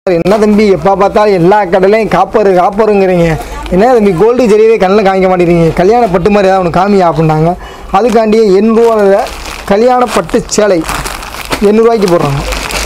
என்ன தம்பி எப்போ பார்த்தாலும் எல்லா கடையிலையும் காப்பரு காப்பருங்கிறீங்க என்ன தம்பி கோல்டு ஜெரியவே கண்ணில் காமிக்க மாட்டேங்கிறீங்க கல்யாண பட்டு மாதிரி ஏதாவது ஒன்று காமியா அப்படின்னாங்க அதுக்காண்டியே எண்ணூறுவா கல்யாண பட்டு சேலை எண்ணூறுவாய்க்கு போடுறாங்க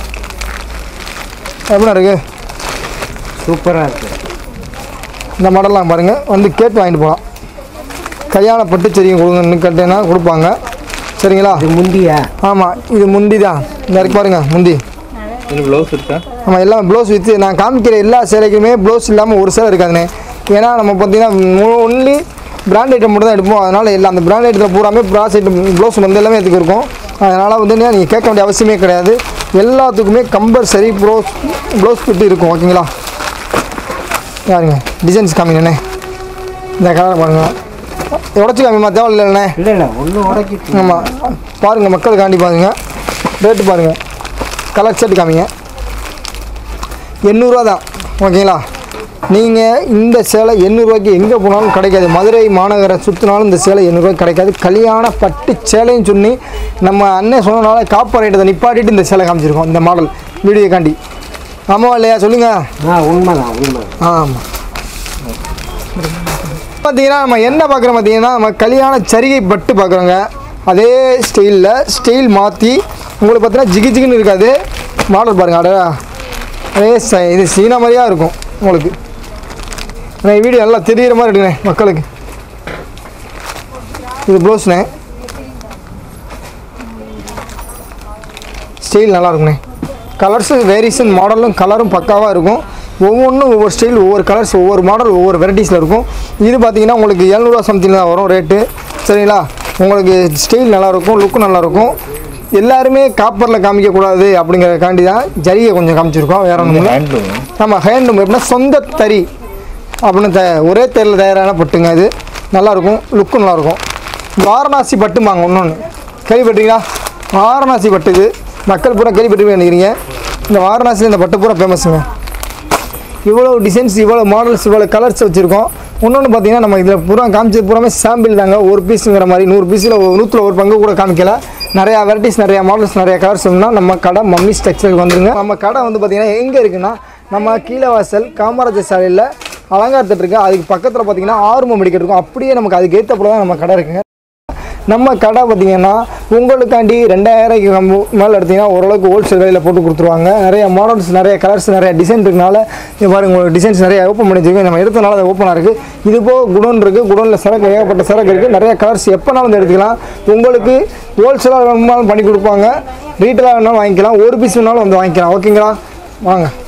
எப்படி இருக்கு சூப்பராக இருக்கு இந்த மாடல்லாம் பாருங்கள் வந்து கேட்டு வாங்கிட்டு போகலாம் கல்யாண பட்டு சரிங்க கொடுங்கன்னு கேட்டேன்னா கொடுப்பாங்க சரிங்களா இது முந்தியா ஆமாம் இது முந்தி தான் இந்த இருக்கு பாருங்க முந்தி இன்னும் ப்ளவுஸ் இருக்கா ஆமாம் எல்லாம் ப்ளவுஸ் வித்து நான் காமிக்கிற எல்லா சேலைக்குமே ப்ளவுஸ் இல்லாமல் ஒரு சேலை இருக்காதுண்ணே ஏன்னா நம்ம பார்த்தீங்கன்னா ஒன்லி பிராண்ட் ஐட்டம் மட்டும் தான் எடுப்போம் அதனால் எல்லா அந்த பிராண்ட் ஐட்டத்தில் பூராமே ப்ராஸ் ஐட்டம் ப்ளவுஸ் வந்து எல்லாமே இதுக்கு இருக்கும் அதனால் வந்து நீங்கள் கேட்க வேண்டிய அவசியமே கிடையாது எல்லாத்துக்குமே கம்பல்சரி ப்ளவுஸ் ப்ளவுஸ் ஃபிட் இருக்கும் ஓகேங்களா யாருங்க டிசைன்ஸ் காமிங்கண்ணே இந்த கலர் பாருங்க உடச்சி காமிமா தேவை இல்லைண்ணே இல்லை இல்லை ஒன்று உடைக்கிட்டு ஆமாம் பாருங்கள் மக்களுக்காண்டி பாருங்க ரேட்டு பாருங்கள் கலர் ஷர்ட் காமிங்க எண்ணூறுரூவா தான் ஓகேங்களா நீங்கள் இந்த சேலை எண்ணூறுரூவாய்க்கு எங்கே போனாலும் கிடைக்காது மதுரை மாநகரை சுற்றினாலும் இந்த சேலை எண்ணூறுரூவாய்க்கு கிடைக்காது கல்யாண பட்டு சேலைன்னு சொல்லி நம்ம அண்ணன் சொன்னனால காப்பர் ரேட்டை நிப்பாட்டிட்டு இந்த சேலை காமிச்சிருக்கோம் இந்த மாடல் வீடியோக்காண்டி ஆமாவா இல்லையா சொல்லுங்கள் ஆ உண்மைதான் உண்மை ஆமாம் பார்த்தீங்கன்னா நம்ம என்ன பார்க்குறோம் பார்த்தீங்கன்னா நம்ம கல்யாண சரிகை பட்டு பார்க்குறோங்க அதே ஸ்டைலில் ஸ்டைல் மாற்றி உங்களுக்கு பார்த்தீங்கன்னா ஜிகி ஜிகின்னு இருக்காது மாடல் பாருங்க அட அதே ச- இது சீனா மாதிரியாக இருக்கும் உங்களுக்கு நான் வீடியோ நல்லா தெரியிற மாதிரி எடுக்கிறேன் மக்களுக்கு இது ப்ளவுஸ்ண்ணே ஸ்டைல் நல்லா இருக்குண்ணே கலர்ஸு வேரியேஷன் மாடலும் கலரும் பக்காவாக இருக்கும் ஒவ்வொன்றும் ஒவ்வொரு ஸ்டைல் ஒவ்வொரு கலர்ஸ் ஒவ்வொரு மாடல் ஒவ்வொரு வெரைட்டிஸில் இருக்கும் இது பார்த்தீங்கன்னா உங்களுக்கு எழுநூறுவா சம்திங் தான் வரும் ரேட்டு சரிங்களா உங்களுக்கு ஸ்டைல் நல்லாயிருக்கும் லுக்கும் நல்லாயிருக்கும் எல்லாருமே காப்பரில் காமிக்கக்கூடாது அப்படிங்கிறக்காண்டி தான் ஜரிகை கொஞ்சம் காமிச்சிருக்கோம் வேற ஒன்றும் இல்லை ஹேண்ட்லூம் ஆமாம் ஹேண்ட்லூம் எப்படின்னா சொந்த தறி அப்படின்னு த ஒரே தேரில் தயாரான பட்டுங்க இது நல்லாயிருக்கும் லுக்கும் நல்லாயிருக்கும் வாரணாசி பட்டுமாங்க இன்னொன்று கேள்விப்பட்டீங்களா வாரணாசி பட்டு இது மக்கள் பூரா கேள்விப்பட்டு நினைக்கிறீங்க இந்த வாரணாசியில் இந்த பட்டு பூரா ஃபேமஸுங்க இவ்வளோ டிசைன்ஸ் இவ்வளோ மாடல்ஸ் இவ்வளோ கலர்ஸ் வச்சுருக்கோம் இன்னொன்று பார்த்தீங்கன்னா நம்ம இதில் பூரா காமிச்சது பூராமே சாம்பிள் தாங்க ஒரு பீஸுங்கிற மாதிரி நூறு பீஸில் நூற்றில் ஒரு பங்கு கூட காமிக்கல நிறையா வெரைட்டிஸ் நிறையா மாடல்ஸ் நிறையா கலர்ஸ் வேணும்னா நம்ம கடை மம்மி ஸ்ட்ரக்சருக்கு வந்துருங்க நம்ம கடை வந்து பார்த்தீங்கன்னா எங்கே இருக்குன்னா நம்ம கீழவாசல் காமராஜர் சாலையில் அலங்காரத்துட்டு இருக்கு அதுக்கு பக்கத்தில் பார்த்தீங்கன்னா ஆர்வம் மெடிக்கல் இருக்கும் அப்படியே நமக்கு அதுக்கு ஏற்றப்பட தான் நம்ம கடை இருக்குங்க நம்ம கடை பார்த்தீங்கன்னா உங்களுக்காண்டி ரெண்டாயிரம் மேலே எடுத்தீங்கன்னா ஓரளவுக்கு ஹோல்சேல் விலையில் போட்டு கொடுத்துருவாங்க நிறைய மாடல்ஸ் நிறைய கலர்ஸ் நிறைய டிசைன் இருக்கனால இது பாருங்க உங்களுக்கு டிசைன்ஸ் நிறைய ஓப்பன் பண்ணி வச்சிருக்கோம் நம்ம எடுத்தனால அது ஓப்பனாக இருக்குது இது போக குடோன் இருக்குது குடோனில் சரக்கு ஏகப்பட்ட சரக்கு இருக்குது நிறைய கலர்ஸ் எப்போனாலும் வந்து எடுத்துக்கலாம் உங்களுக்கு ஹோல்சேலாக வேணுமாலும் பண்ணி கொடுப்பாங்க ரீட்டெயிலாக வேணாலும் வாங்கிக்கலாம் ஒரு பீஸ் வேணாலும் வந்து வாங்கிக்கலாம் ஓகேங்களா வாங்க